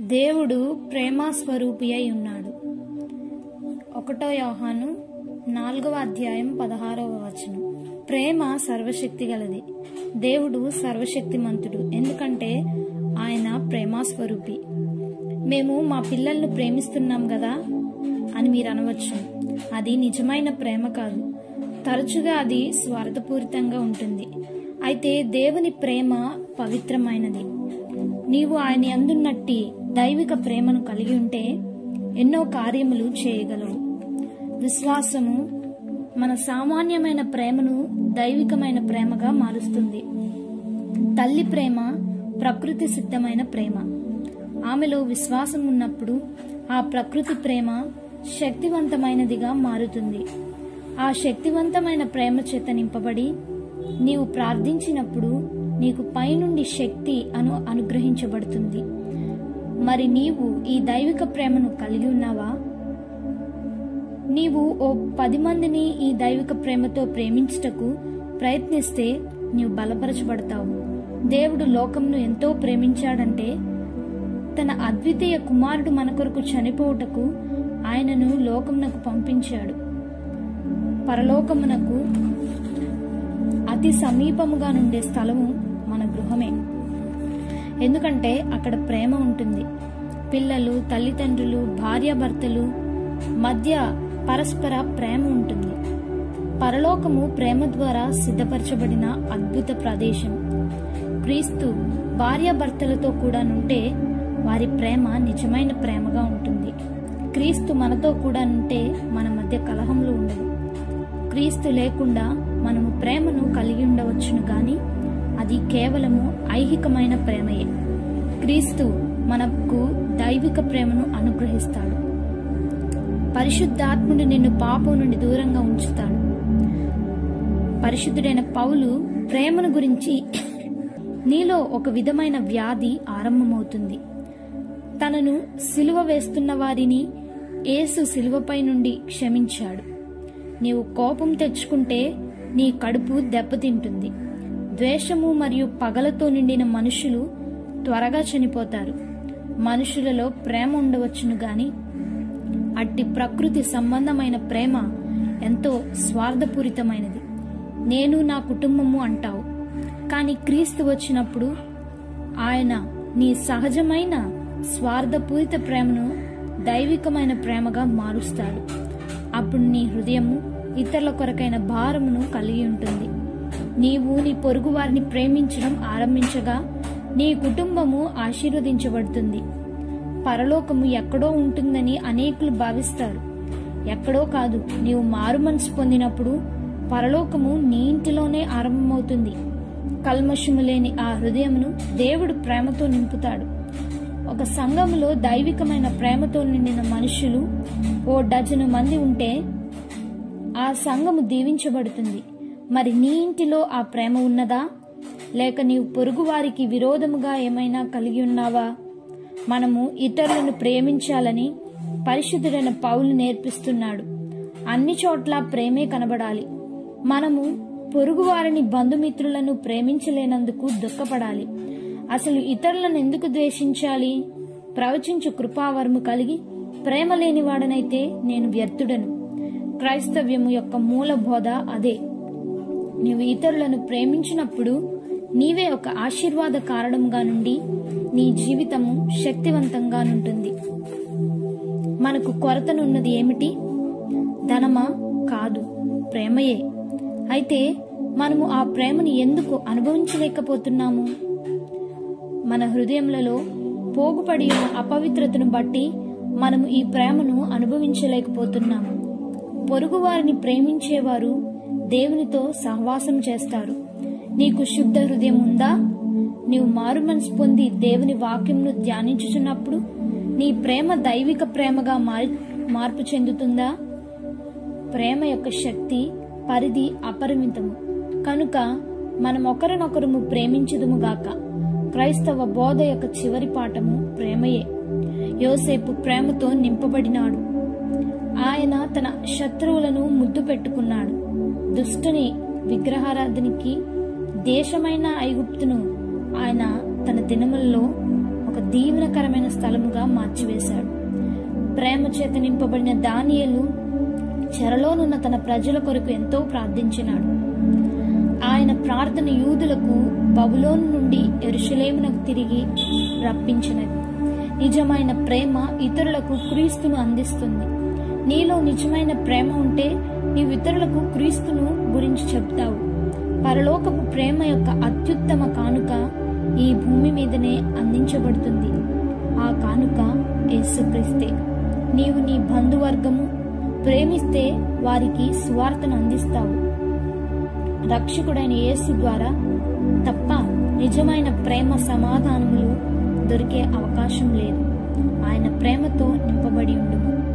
దేవుడు ప్రేమ స్వరూపి అయి ఉన్నాడు ఒకటో యోహాను నాలుగవ అధ్యాయం పదహారవ వచనం ప్రేమ సర్వశక్తి గలది దేవుడు సర్వశక్తిమంతుడు ఎందుకంటే ఆయన ప్రేమ స్వరూపి మేము మా పిల్లల్ని ప్రేమిస్తున్నాం కదా అని మీరు అనవచ్చు అది నిజమైన ప్రేమ కాదు తరచుగా అది స్వార్థపూరితంగా ఉంటుంది అయితే దేవుని ప్రేమ పవిత్రమైనది నీవు ఆయన అందున్నట్టి దైవిక ప్రేమను కలిగి ఉంటే ఎన్నో కార్యములు చేయగలవు విశ్వాసము మన సామాన్యమైన ప్రేమను దైవికమైన ప్రేమగా మారుస్తుంది తల్లి ప్రేమ ప్రకృతి సిద్ధమైన ప్రేమ ఆమెలో విశ్వాసం ఉన్నప్పుడు ఆ ప్రకృతి ప్రేమ శక్తివంతమైనదిగా మారుతుంది ఆ శక్తివంతమైన ప్రేమ చేత నింపబడి నీవు ప్రార్థించినప్పుడు నీకు పైనుండి శక్తి అను అనుగ్రహించబడుతుంది మరి నీవు ఈ దైవిక ప్రేమను కలిగి ఉన్నావా నీవు ఓ పది మందిని ఈ దైవిక ప్రేమతో ప్రేమించుటకు ప్రయత్నిస్తే నీవు బలపరచబడతావు దేవుడు లోకంను ఎంతో ప్రేమించాడంటే తన అద్వితీయ కుమారుడు మన కొరకు చనిపోవుటకు ఆయనను లోకమునకు పంపించాడు పరలోకమునకు అతి సమీపముగా నుండే స్థలము మన గృహమే ఎందుకంటే అక్కడ ప్రేమ ఉంటుంది పిల్లలు తల్లిదండ్రులు భార్యాభర్తలు మధ్య పరస్పర ప్రేమ ఉంటుంది పరలోకము ప్రేమ ద్వారా సిద్ధపరచబడిన అద్భుత ప్రదేశం క్రీస్తు భార్యాభర్తలతో కూడా నుంటే వారి ప్రేమ నిజమైన ప్రేమగా ఉంటుంది క్రీస్తు మనతో కూడా ఉంటే మన మధ్య కలహములు ఉండవు క్రీస్తు లేకుండా మనము ప్రేమను కలిగి ఉండవచ్చును గాని అది కేవలము ఐహికమైన ప్రేమయే క్రీస్తు మనకు దైవిక ప్రేమను అనుగ్రహిస్తాడు పరిశుద్ధాత్ముడు నిన్ను పాపం నుండి దూరంగా ఉంచుతాడు పరిశుద్ధుడైన పౌలు ప్రేమను గురించి నీలో ఒక విధమైన వ్యాధి ఆరంభమవుతుంది తనను సిలువ వేస్తున్న వారిని యేసు సిలువపై నుండి క్షమించాడు నీవు కోపం తెచ్చుకుంటే నీ కడుపు దెబ్బతింటుంది ద్వేషము మరియు పగలతో నిండిన మనుషులు త్వరగా చనిపోతారు మనుషులలో ప్రేమ ఉండవచ్చును గాని అట్టి ప్రకృతి సంబంధమైన ప్రేమ ఎంతో స్వార్థపూరితమైనది నేను నా కుటుంబము అంటావు కానీ క్రీస్తు వచ్చినప్పుడు ఆయన నీ సహజమైన స్వార్థపూరిత ప్రేమను దైవికమైన ప్రేమగా మారుస్తాడు అప్పుడు నీ హృదయము ఇతరుల కొరకైన భారమును కలిగి ఉంటుంది నీవు నీ పొరుగు వారిని ప్రేమించడం ఆరంభించగా నీ కుటుంబము ఆశీర్వదించబడుతుంది పరలోకము ఎక్కడో ఉంటుందని అనేకులు భావిస్తారు ఎక్కడో కాదు నీవు మారు మనసు పొందినప్పుడు పరలోకము నీ ఇంటిలోనే ఆరంభమవుతుంది కల్మషము లేని ఆ హృదయమును దేవుడు ప్రేమతో నింపుతాడు ఒక సంఘములో దైవికమైన ప్రేమతో నిండిన మనుషులు ఓ డజను మంది ఉంటే ఆ సంఘము దీవించబడుతుంది మరి నీ ఇంటిలో ఆ ప్రేమ ఉన్నదా లేక నీవు పొరుగు వారికి విరోధముగా ఏమైనా కలిగి ఉన్నావా మనము ఇతరులను ప్రేమించాలని పరిశుద్ధుడైన పౌలు నేర్పిస్తున్నాడు అన్ని చోట్ల ప్రేమే కనబడాలి మనము పొరుగు వారిని బంధుమిత్రులను ప్రేమించలేనందుకు దుఃఖపడాలి అసలు ఇతరులను ఎందుకు ద్వేషించాలి ప్రవచించు కృపావరము కలిగి ప్రేమ లేనివాడనైతే నేను వ్యర్థుడను క్రైస్తవ్యము యొక్క మూల బోధ అదే నీవు ఇతరులను ప్రేమించినప్పుడు నీవే ఒక ఆశీర్వాద కారణంగా నుండి నీ జీవితము శక్తివంతంగా ఉంటుంది మనకు కొరతనున్నది ఏమిటి ధనమా కాదు ప్రేమయే అయితే మనము ఆ ప్రేమను ఎందుకు అనుభవించలేకపోతున్నాము మన హృదయములలో పోగుపడి ఉన్న అపవిత్రతను బట్టి మనము ఈ ప్రేమను అనుభవించలేకపోతున్నాము పొరుగు వారిని ప్రేమించేవారు దేవునితో సహవాసం చేస్తారు నీకు శుద్ధ హృదయం ఉందా నీవు మారు మనసు పొంది దేవుని వాక్యంను ధ్యానించుచున్నప్పుడు నీ ప్రేమ దైవిక ప్రేమగా మారి మార్పు చెందుతుందా ప్రేమ యొక్క శక్తి పరిధి అపరిమితము కనుక మనం ఒకరినొకరము ప్రేమించుదుముగాక క్రైస్తవ బోధ యొక్క చివరి పాఠము ప్రేమయే యోసేపు ప్రేమతో నింపబడినాడు ఆయన తన శత్రువులను ముద్దు పెట్టుకున్నాడు దుష్టుని విగ్రహారాధనకి దేశమైన ఐగుప్తును ఆయన తన దినములలో ఒక ఒక దీవెనకరమైన స్థలముగా మార్చివేశాడు ప్రేమ చేత నింపబడిన దానియేలు చెరలోనున్న తన ప్రజల కొరకు ఎంతో ప్రార్థించినాడు ఆయన ప్రార్థన యూదులకు బబులోను నుండి ఎరుషలేమునకు తిరిగి రప్పించినది నిజమైన ప్రేమ ఇతరులకు క్రీస్తును అందిస్తుంది నీలో నిజమైన ప్రేమ ఉంటే నీవు ఇతరులకు క్రీస్తును గురించి చెప్తావు పరలోకపు ప్రేమ యొక్క అత్యుత్తమ కానుక ఈ భూమి మీదనే అందించబడుతుంది ఆ కానుక యేసుక్రీస్తే నీవు నీ బంధువర్గము ప్రేమిస్తే వారికి సువార్తను అందిస్తావు రక్షకుడైన యేసు ద్వారా తప్ప నిజమైన ప్రేమ సమాధానములు దొరికే అవకాశం లేదు ఆయన ప్రేమతో నింపబడి ఉండుము